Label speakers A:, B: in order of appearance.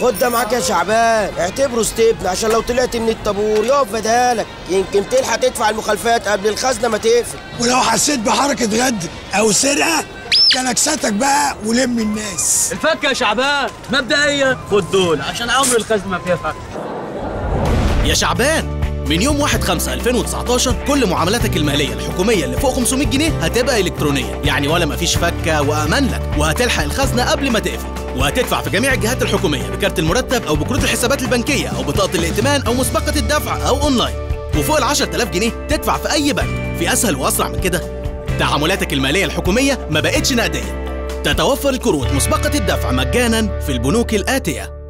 A: خد ده معاك يا شعبان اعتبره ستيبن عشان لو طلعت من الطابور يقف بدالك يمكن تلحق تدفع المخالفات قبل الخزنه ما تقفل
B: ولو حسيت بحركة غد أو سرقة كنكستك بقى ولم الناس
C: الفك يا شعبان مبدئيا خد دول عشان عمر الخزنه ما فيها فك
D: يا شعبان من يوم 1 5 2019 كل معاملاتك المالية الحكومية اللي فوق 500 جنيه هتبقى إلكترونية يعني ولا مفيش فكة وأمان لك وهتلحق الخزنة قبل ما تقفل وهتدفع في جميع الجهات الحكومية بكارت المرتب أو بكروت الحسابات البنكية أو بطاقة الائتمان أو مسبقة الدفع أو أونلاين وفوق ال 10000 جنيه تدفع في أي بنك في أسهل وأسرع من كده تعاملاتك المالية الحكومية ما بقتش نقدية تتوفر الكروت مسبقة الدفع مجانا في البنوك الآتية